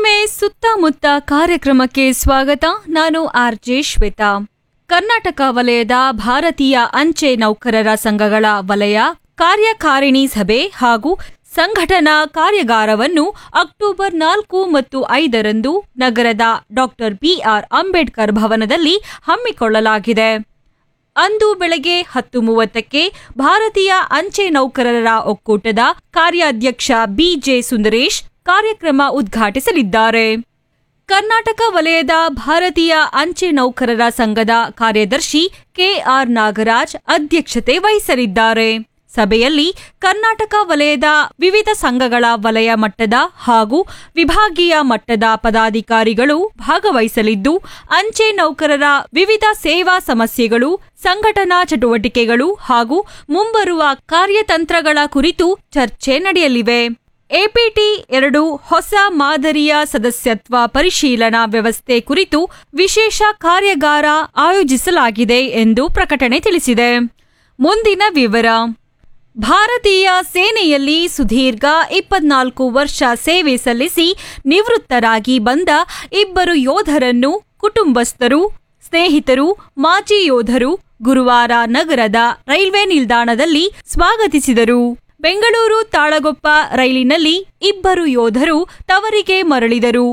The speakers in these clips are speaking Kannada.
ಮತ್ತೊಮ್ಮೆ ಸುತ್ತಮುತ್ತ ಕಾರ್ಯಕ್ರಮಕ್ಕೆ ಸ್ವಾಗತ ನಾನು ಆರ್ ಜೆ ಶ್ವೇತಾ ಕರ್ನಾಟಕ ವಲಯದ ಭಾರತೀಯ ಅಂಚೆ ನೌಕರರ ಸಂಘಗಳ ವಲಯ ಕಾರ್ಯಕಾರಿಣಿ ಸಭೆ ಹಾಗೂ ಸಂಘಟನಾ ಕಾರ್ಯಾಗಾರವನ್ನು ಅಕ್ಟೋಬರ್ ನಾಲ್ಕು ಮತ್ತು ಐದರಂದು ನಗರದ ಡಾಕ್ಟರ್ ಬಿಆರ್ ಅಂಬೇಡ್ಕರ್ ಭವನದಲ್ಲಿ ಹಮ್ಮಿಕೊಳ್ಳಲಾಗಿದೆ ಅಂದು ಬೆಳಗ್ಗೆ ಹತ್ತು ಮೂವತ್ತಕ್ಕೆ ಭಾರತೀಯ ಅಂಚೆ ನೌಕರರ ಒಕ್ಕೂಟದ ಕಾರ್ಯಾಧ್ಯಕ್ಷ ಬಿಜೆ ಸುಂದರೇಶ್ ಕಾರ್ಯಕ್ರಮ ಉದ್ಘಾಟಿಸಲಿದ್ದಾರೆ ಕರ್ನಾಟಕ ವಲಯದ ಭಾರತೀಯ ಅಂಚೆ ನೌಕರರ ಸಂಘದ ಕಾರ್ಯದರ್ಶಿ ಕೆಆರ್ ನಾಗರಾಜ್ ಅಧ್ಯಕ್ಷತೆ ವಹಿಸಲಿದ್ದಾರೆ ಸಭೆಯಲ್ಲಿ ಕರ್ನಾಟಕ ವಲಯದ ವಿವಿಧ ಸಂಘಗಳ ವಲಯ ಮಟ್ಟದ ಹಾಗೂ ವಿಭಾಗೀಯ ಮಟ್ಟದ ಪದಾಧಿಕಾರಿಗಳು ಭಾಗವಹಿಸಲಿದ್ದು ಅಂಚೆ ನೌಕರರ ವಿವಿಧ ಸೇವಾ ಸಮಸ್ಯೆಗಳು ಸಂಘಟನಾ ಚಟುವಟಿಕೆಗಳು ಹಾಗೂ ಮುಂಬರುವ ಕಾರ್ಯತಂತ್ರಗಳ ಕುರಿತು ಚರ್ಚೆ ನಡೆಯಲಿವೆ ಎಪಿಟಿ ಎರಡು ಹೊಸ ಮಾದರಿಯ ಸದಸ್ಯತ್ವ ಪರಿಶೀಲನಾ ವ್ಯವಸ್ಥೆ ಕುರಿತು ವಿಶೇಷ ಕಾರ್ಯಾಗಾರ ಆಯೋಜಿಸಲಾಗಿದೆ ಎಂದು ಪ್ರಕಟಣೆ ತಿಳಿಸಿದೆ ಮುಂದಿನ ವಿವರ ಭಾರತೀಯ ಸೇನೆಯಲ್ಲಿ ಸುದೀರ್ಘ ಇಪ್ಪತ್ನಾಲ್ಕು ವರ್ಷ ಸೇವೆ ಸಲ್ಲಿಸಿ ನಿವೃತ್ತರಾಗಿ ಬಂದ ಇಬ್ಬರು ಯೋಧರನ್ನು ಕುಟುಂಬಸ್ಥರು ಸ್ನೇಹಿತರು ಮಾಜಿ ಯೋಧರು ಗುರುವಾರ ನಗರದ ರೈಲ್ವೆ ನಿಲ್ದಾಣದಲ್ಲಿ ಸ್ವಾಗತಿಸಿದರು ಬೆಂಗಳೂರು ತಾಳಗೊಪ್ಪ ರೈಲಿನಲ್ಲಿ ಇಬ್ಬರು ಯೋಧರು ತವರಿಗೆ ಮರಳಿದರು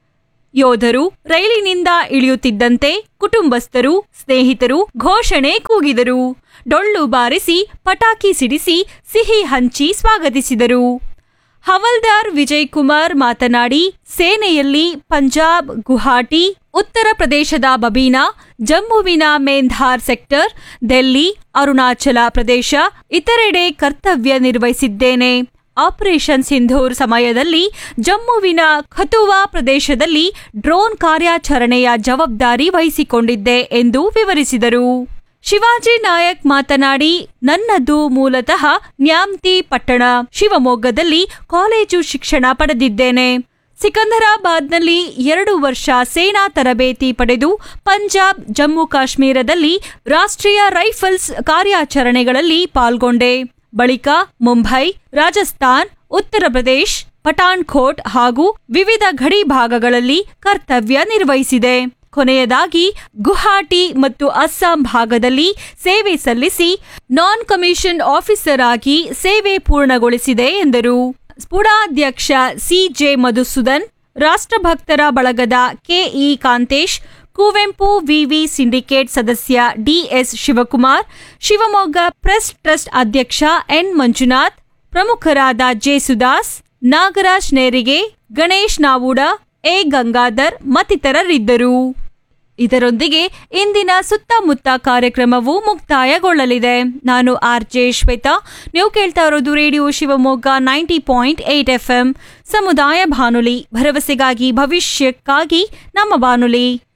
ಯೋಧರು ರೈಲಿನಿಂದ ಇಳಿಯುತ್ತಿದ್ದಂತೆ ಕುಟುಂಬಸ್ಥರು ಸ್ನೇಹಿತರು ಘೋಷಣೆ ಕೂಗಿದರು ಡೊಳ್ಳು ಬಾರಿಸಿ ಪಟಾಕಿ ಸಿಡಿಸಿ ಸಿಹಿ ಹಂಚಿ ಸ್ವಾಗತಿಸಿದರು ಹವಲ್ದಾರ್ ವಿಜಯ್ ಕುಮಾರ್ ಮಾತನಾಡಿ ಸೇನೆಯಲ್ಲಿ ಪಂಜಾಬ್ ಗುವಾಹಟಿ ಉತ್ತರ ಪ್ರದೇಶದ ಬಬೀನಾ ಜಮ್ಮುವಿನ ಮೇಂಧಾರ್ ಸೆಕ್ಟರ್ ದೆಲ್ಲಿ ಅರುಣಾಚಲ ಪ್ರದೇಶ ಇತರೆಡೆ ಕರ್ತವ್ಯ ನಿರ್ವಹಿಸಿದ್ದೇನೆ ಆಪರೇಷನ್ ಸಿಂಧೂರ್ ಸಮಯದಲ್ಲಿ ಜಮ್ಮುವಿನ ಖತುವಾ ಪ್ರದೇಶದಲ್ಲಿ ಡ್ರೋನ್ ಕಾರ್ಯಾಚರಣೆಯ ಜವಾಬ್ದಾರಿ ವಹಿಸಿಕೊಂಡಿದ್ದೆ ಎಂದು ವಿವರಿಸಿದರು ಶಿವಾಜಿ ನಾಯಕ್ ಮಾತನಾಡಿ ನನ್ನದು ಮೂಲತಃ ನ್ಯಾಮ್ತಿ ಪಟ್ಟಣ ಶಿವಮೊಗ್ಗದಲ್ಲಿ ಕಾಲೇಜು ಶಿಕ್ಷಣ ಪಡೆದಿದ್ದೇನೆ ಸಿಕಂದರಾಬಾದ್ನಲ್ಲಿ ಎರಡು ವರ್ಷ ಸೇನಾ ತರಬೇತಿ ಪಡೆದು ಪಂಜಾಬ್ ಜಮ್ಮು ಕಾಶ್ಮೀರದಲ್ಲಿ ರಾಷ್ಟ್ರೀಯ ರೈಫಲ್ಸ್ ಕಾರ್ಯಾಚರಣೆಗಳಲ್ಲಿ ಪಾಲ್ಗೊಂಡೆ ಬಳಿಕ ಮುಂಬೈ ರಾಜಸ್ಥಾನ್ ಉತ್ತರ ಪ್ರದೇಶ್ ಪಠಾಣ್ಕೋಟ್ ಹಾಗೂ ವಿವಿಧ ಗಡಿ ಭಾಗಗಳಲ್ಲಿ ಕರ್ತವ್ಯ ನಿರ್ವಹಿಸಿದೆ ಕೊನೆಯದಾಗಿ ಗುವಾಹಟಿ ಮತ್ತು ಅಸ್ಸಾಂ ಭಾಗದಲ್ಲಿ ಸೇವೆ ಸಲ್ಲಿಸಿ ನಾನ್ ಕಮಿಷನ್ ಆಫೀಸರ್ ಆಗಿ ಸೇವೆ ಪೂರ್ಣಗೊಳಿಸಿದೆ ಎಂದರು ಸ್ಫುಟಾಧ್ಯಕ್ಷ ಸಿಜೆ ಮಧುಸೂದನ್ ರಾಷ್ಟ್ರಭಕ್ತರ ಬಳಗದ ಕೆಇ ಕಾಂತೇಶ್ ಕುವೆಂಪು ವಿವಿ ಸಿಂಡಿಕೇಟ್ ಸದಸ್ಯ D S Shivakumar Shivamogga press trust ಅಧ್ಯಕ್ಷ ಎನ್ ಮಂಜುನಾಥ್ ಪ್ರಮುಖರಾದ ಜೆ ಸುದಾಸ್ ನಾಗರಾಜ್ ನೇರಿಗೆ ಗಣೇಶ್ ನಾವೂಡ ಎ ಗಂಗಾಧರ್ ಮತ್ತಿತರರಿದ್ದರು ಇದರೊಂದಿಗೆ ಇಂದಿನ ಸುತ್ತಮುತ್ತ ಕಾರ್ಯಕ್ರಮವು ಮುಕ್ತಾಯಗೊಳ್ಳಲಿದೆ ನಾನು ಆರ್ ಜೆ ಶ್ವೇತಾ ನೀವು ಕೇಳ್ತಾ ಇರೋದು radio Shivamogga ninety point eight F ಸಮುದಾಯ ಬಾನುಲಿ ಭರವಸೆಗಾಗಿ ಭವಿಷ್ಯಕ್ಕಾಗಿ ನಮ್ಮ ಬಾನುಲಿ